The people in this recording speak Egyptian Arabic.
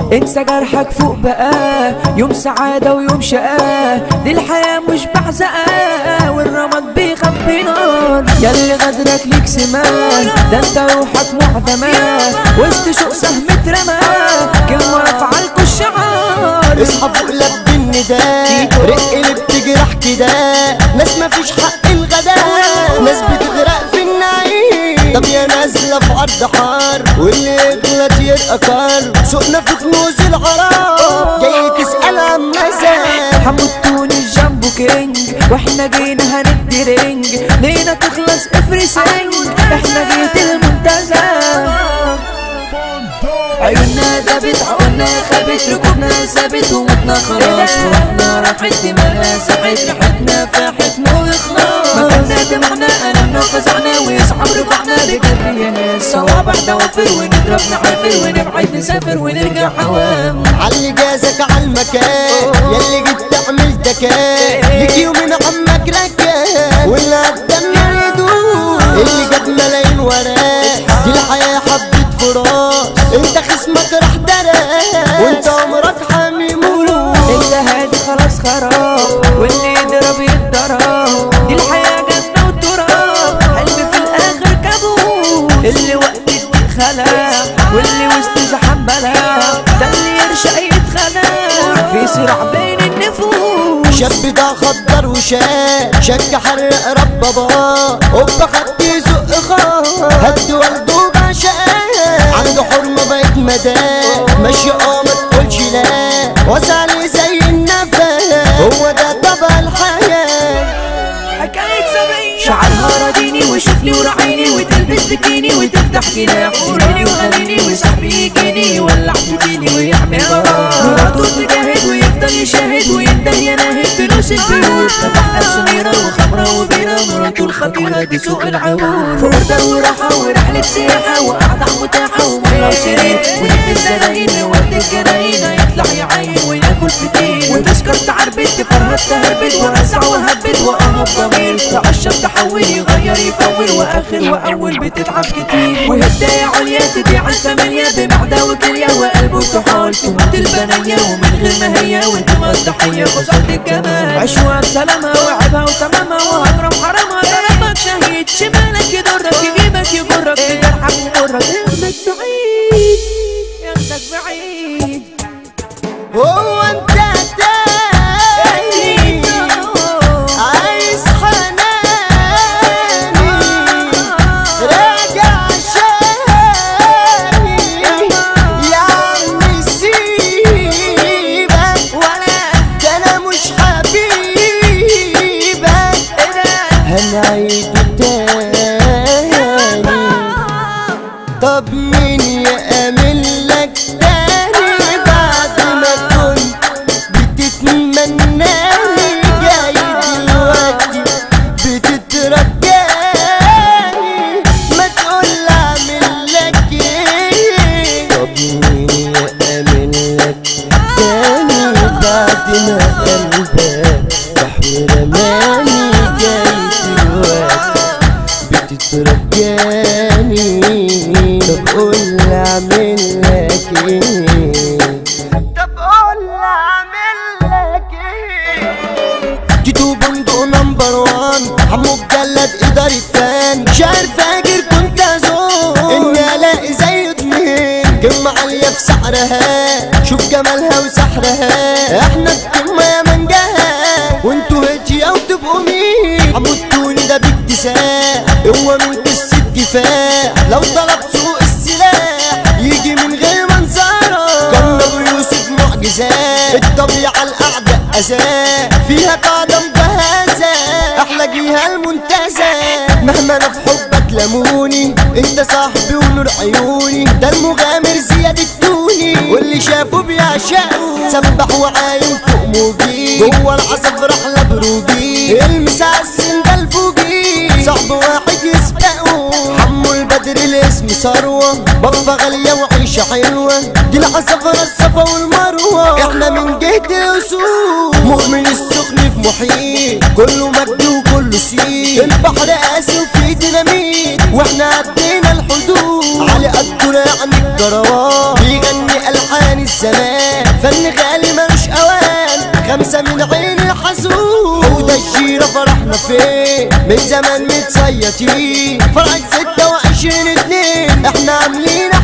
انسى جرحك فوق بقى يوم سعادة ويوم شقاء دي الحياة مش بحزقة والرماد بيخبي نار ياللي غدرك ليك سمان ده انت روحك معدمة وسط شوق سهم اترمى كلمة رافعة لكوا الشعار اصحى فوق لب النداء رق اللي بتجرح كده ناس مفيش حق الغداء ناس بتغرق في النعيم طب يا نازلة في أرض حار واللي يغلط يرقى كار سوقنا في كنوز العرار جاي تسأل عن مزاج حمو التونس جنبه كينج واحنا جينا هندي رينج لينا تخلص افرسنج احنا جيت المنتزه عيوننا دابت عقولنا خابت ركوبنا ثابت ومتنا خلاص روحنا راحت دماغنا ساحت ريحتنا فاحت مو اخلاص مكاننا دمعنا ألمنا وفزعنا ويصعب رفعنا بجد يا ناس صوابع دوافر ونضرب نعافر ونبعد نسافر ونرجع عوام علي جازك عالمكان ياللي جيت تعمل تكان ليك يومين عمك ركان واللي قدامنا يدوم اللي جاب ملايين وراه دي الحياة حبة فراس انت خصمك راح دراس وانت عمرك حامي مروس انت هادي خلاص خراب واللي يضرب يتضرب دي الحياة جنة وتراب قلبي في الآخر كابوس اللي وقت الدين خلق واللي وسط زحام بلا ده اللي يرشق يتخلق في صراع بين النفوس شاب ده خضر وشاك شك حرق رب بابا هوبا خد يزق خار هد والده بعشقاه عنده حرمة بقت مداه ماشي اه ما تقولش لا وسع لي زي النفس هو ده طبع الحياة حكاية سبعين شعرها راديني وشوفني وراعيني وتلبس بكيني وتفتح جناح وريني وغنيني وصاحبي يجيني يولع في ديني ويعمل غرام مراته تجاهد ويفضل يشاهد وينده يناهد فلوس البيوت فتحنا سميرة وخمرة وبيرة مراته الخطيرة دي سوق العود في أوردر وراحة ورحلة سياحة وقعدة متاحة ومية وسرير ونجم الزباين نودي الجناين هيطلع يعين وياكل فطير وتذكر تعربت تفرهد تهربت وأسع وهبت وأهب ضمير تعشم تحول يغير يفول وآخر وأول بتتعب كتير وهدايا عليا تضيع الثمانية بمعدة وكلية وقلبه تحال تموت البنية ومن غير ما هي وانت ما الضحية خسرت الجمال عشوها بسلامة وعبها وتمامها وهجرم حرامها ضربك شهيد شمالك يضرك يجيبك يجرك يجرحك ومرك ياخدك بعيد ياخدك بعيد هو انت تاني عايز حناني راجع شاني يا عم سيبك ولا ده انا مش حبيبك هنعيد تاني طب مين يأمن لك تاني بعد ما كنت بتتمناني جاي دلوقتي بتترجاني ما تقول اعمل لك ايه طب مين يأمن لك تاني بعد ما قلبك راح ورماني جاي دلوقتي بتترجاني طب قول اعمل لك ايه طب قول اعمل لك ايه تيتو بندق نمبر وان حمو مجلد إدارة فان شهر فاجر كنت أزور إني ألاقي زي اتنين كلمة عالية في سعرها شوف جمالها وسحرها احنا الكلمة يا منجها وانتوا هدية وتبقوا مين حمودتوني ده باكتساح هو من قصة دفاع لو طلب سوق السلاح يجي من غير منظرة كان ابو يوسف معجزات الطبيعة الأعداء أذى فيها قاعدة مجهزة أحلى جيها المنتزه مهما أنا في حبك لموني أنت صاحبي ونور عيوني ده المغامر زياد التوني واللي شافه بيعشقه سبح وعايم فوق موجي جوه العصف رحلة بروجي المسعسن ده الفوجي صعب واحد يسبقه حمو البدر الاسم ثروة بابا غالية وعيشة حلوة دي العصفرة الصفا والمروة احنا من جهة الأصول مؤمن السخن في محيط كله مجد وكله سيد البحر قاسي وفيه ديناميت واحنا عدينا الحدود علي قدنا يعني الجروات بيغني ألحان الزمان فن غالي ملوش اوان خمسة من عيني حسود وده الجيرة فرحنا فين من زمان متصيطين فرحة ستة وعشرين اتنين احنا عاملين